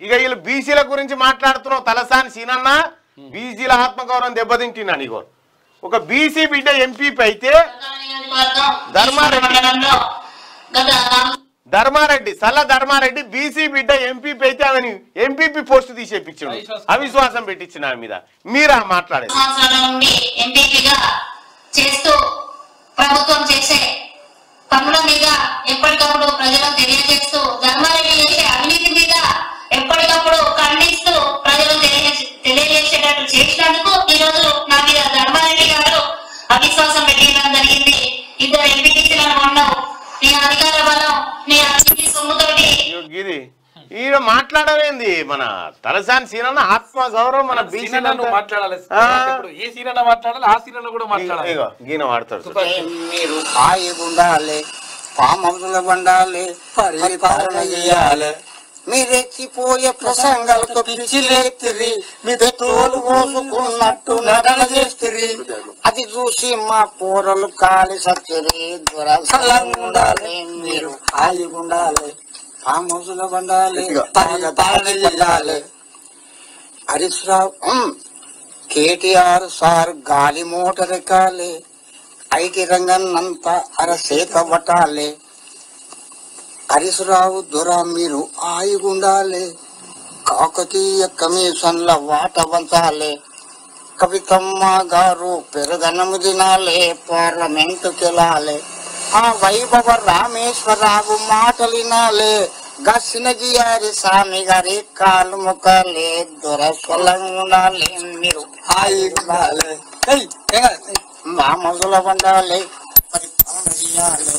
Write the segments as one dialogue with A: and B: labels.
A: ఇక వీళ్ళు బీసీల గురించి మాట్లాడుతున్నావు తలసాని సీనన్న బీసీల ఆత్మగౌరవం దెబ్బతింటున్నా నీకు ఒక బీసీ బిడ్డ ఎంపీపీ అయితే ధర్మారెడ్డి.
B: మండలంలో గత
A: ధర్మారెడ్డి సల్ల ధర్మారెడ్డి బీసీ బిడ్డ ఎంపీపీ అయితే ఆమెని ఎంపీపీ పోస్ట్ తీసేపించాడు
C: అవిశ్వాసం.
A: అవిశ్వాసం పెట్టించిన ఆమె మీద మీరా మాట్లాడేది
B: సంవత్సరాల నుండి ఎంపీపీగా చేస్తూ ప్రభుత్వం చేసే పనుల మీద ఎప్పటికప్పుడు ప్రజలకు తెలియజేస్తూ ధర్మారెడ్డి చేసే అవినీతి మీద ఎప్పటికప్పుడు ఖండిస్తూ ప్రజలకు తెలియజే- తెలియజేసేటట్టు చేసినందుకు ఈ రోజు నా మీద ధర్మారెడ్డి గారు అవిశ్వాసం పెట్టడం జరిగింది ఇద్దరు ఎంపీటీసీలను ఉండవు నీ అధికార బలం నీ అవినీతి సొమ్ముతోటి
A: ఇగో గిది ఈయన మాట్లాడవేంది మన తలసాని సీనన్న ఆత్మ గౌరవం మన బీసీ
C: సీనన్న నువ్వు మాట్లాడాలి
A: ఆ.
C: ఇప్పుడు ఏ సీనన్న మాట్లాడాలి ఆ సీనన్న కూడా మాట్లాడాలి
A: ఇగో గీన వాడతాడు చూడు.
D: మీరు ఆయుగుండాలి పామముల బండాలి పరిపాలన చేయాలి మీరెచ్చిపోయే ప్రసంగాలతో పిచ్చిలేతిరి మీద తోలు మోసుకున్నట్టు నడన చేస్తుంది అది చూసి మా కూరలు కాలి సచ్చిరి దురసలంగా ఉండాలి మీరు ఆయుగుండాలి పామముల బండాలి పరిపాలన చేయాలి హరీష్ రావు కేటీఆర్ సార్ గాలి మోటార్ ఎక్కాలి ఐటీ రంగాన్నంతా అరసేత పట్టాలి హరీశ్రావు దొర మీరు ఆయుగుండాలి కాకతీయ కమిషన్ల వాట వంచాలి కవితమ్మ గారు పెరుగన్నము తినాలి పార్లమెంటుకి వెళ్ళాలి ఆ వైభవ రామేశ్వరరావు మాటలు వినాలి గసినగియారి స్వామి గారి కాలు ముఖాలి దొర ఉండాలి మీరు ఆయుగుండాలి ఏయ్, ఏం కాదు. మా మొదల వండాలి పరిపాలన చేయాలి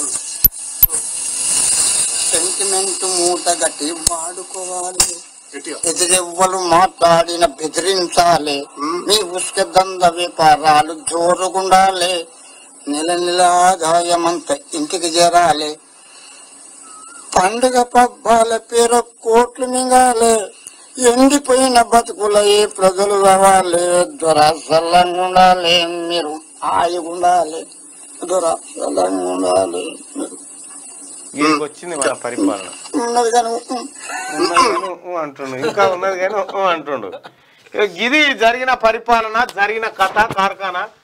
D: సెంటిమెంట్ మూట గట్టి వాడుకోవాలి ఎదురెవ్వలు మాట్లాడిన బెదిరించాలి మీ ఉసుక దంద వ్యాపారాలు జోరుగుండాలి నెల నెల ఆదాయం అంతా ఇంటికి చేరాలి పండుగ పబ్బాల పేరు కోట్లు మింగాలి ఎండిపోయిన బతుకుల ఏ ప్రజలు కావాలి దురసలంగా ఉండాలి మీరు ఆయుగుండాలి దురసలంగా ఉండాలి మీరు
A: దీనికి వచ్చింది మన పరిపాలన
D: ఉన్నది కానీ
A: ఉన్నది కానీ ఊ అంటుండు ఇంకా ఉన్నది కానీ ఊ అంటుండు ఇక ఇది జరిగిన పరిపాలన జరిగిన కథ కార్ఖానా